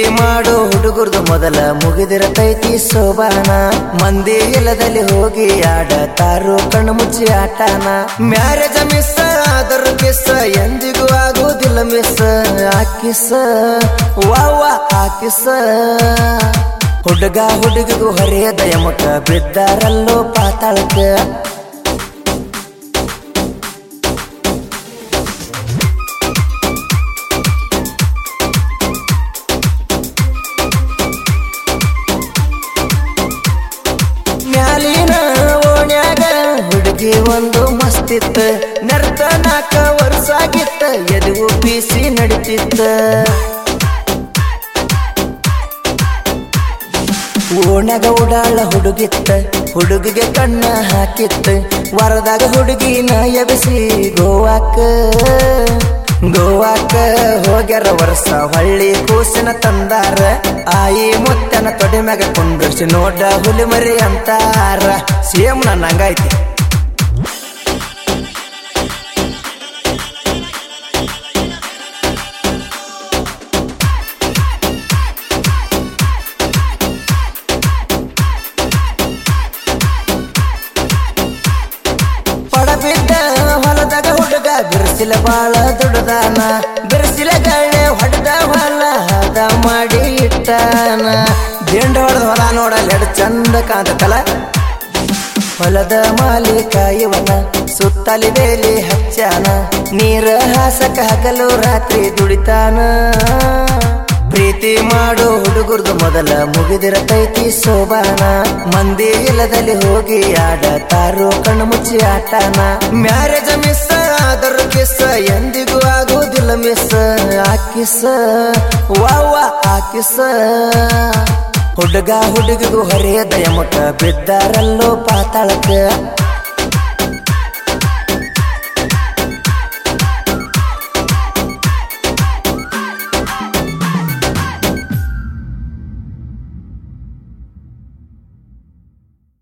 ಮಾಡೋ ಹುಡುಗರ್ದು ಮೊದಲ ಮುಗಿದಿರತೈತಿ ಸೋಬಾನ ಮಂದಿ ಇಲ್ಲದಲ್ಲಿ ಹೋಗಿ ಆಡತಾರು ಕಣ್ಣು ಮುಚ್ಚಿ ಆಟಾನ ಮ್ಯಾರೇಜ ಮಿಸ್ ಆದರೂ ಕಿಸ್ ಎಂದಿಗೂ ಆಗೋದಿಲ್ಲ ಮಿಸ್ ಆಕಿಸ ವಾವ ಆಕಿಸ ಹುಡುಗ ಹುಡುಗಿಗೂ ಹರಿಯದ ಯಮಕ ಬಿದ್ದಾರಲ್ಲೋ ಪಾತಾಳಕ್ಕ ಮ್ಯಾಲಿನ ಓಣ್ಯಾಗ ಹುಡುಗಿ ಒಂದು ಮಸ್ತಿತ್ತ ನರ್ತ ನಾಕ ವರ್ಷ ಆಗಿತ್ತ ಎದುವು ಬೀಸಿ ನಡಿತಿತ್ತ ಓಣ್ಯಾಗ ಉಡಾಳ ಹುಡುಗಿತ್ತ ಹುಡುಗಿಗೆ ಕಣ್ಣ ಹಾಕಿತ್ತ ವರದಾಗ ಹುಡುಗಿನ ಎಬಿಸಿ ಗೋವಾಕ ಗೋವಾಕ ಹೋಗ್ಯಾರ ವರ್ಷ ಹೊಳ್ಳಿ ಕೂಸಿನ ತಂದಾರ ಆಯಿ ಮುತ್ತನ ತೊಡೆ ಮ್ಯಾಗ ಕುಂಡ್ರಿಸಿ ನೋಡ ಹುಲಿ ಮರಿ ಅಂತಾರ ಸೇಮ್ ನನ್ನ ಹಂಗೈತಿ ಪಡಬಿದ್ದ ಹೊಲದಾಗ ಹುಡುಗ ಬಿರ್ಸಿಲ ಬಾಳ ದುಡ್ದಾನ ಬಿರ್ಸಿಲ ಗಳ್ಳೆ ಹೊಡೆದ ಹೊಲ ಹದ ಮಾಡಿ ಇಟ್ಟಾನ ದಿಂಡ ಹೊಡೆದ ಹೊಲ ನೋಡಲ್ಲ ಎಡ್ ಚಂದ ಕಾಂತಕಲ ಹೊಲದ ಮಾಲೀಕ ಇವನ ಸುತ್ತಲಿ ಬೇಲಿ ಹಚ್ಚಾನ ನೀರ ಹಾಸಕ ಹಗಲು ರಾತ್ರಿ ದುಡಿತಾನ ಪ್ರೀತಿ ಮಾಡೋ ಹುಡುಗರ್ದು ಮೊದಲ ಮುಗಿದಿರತೈತಿ ಸೋಬಾನ ಮಂದಿ ಇಲ್ಲದಲ್ಲಿ ಹೋಗಿ ಆಡತಾರೋ ಕಣ್ಣು ಮುಚ್ಚಿ ಆಟಾನ ಮ್ಯಾರೇಜ ಮಿಸ್ ಆದರೂ ಕಿಸ್ ಎಂದಿಗೂ ಆಗೋದಿಲ್ಲ ಮಿಸ್ ಆಕಿಸ ವಾವ ಆಕಿಸ ಹುಡುಗ ಹುಡುಗಿಗೂ ಹರಿಯದ ಯಮಕ ಬಿದ್ದಾರಲ್ಲೋ ಪಾತಾಳಕ್ಕ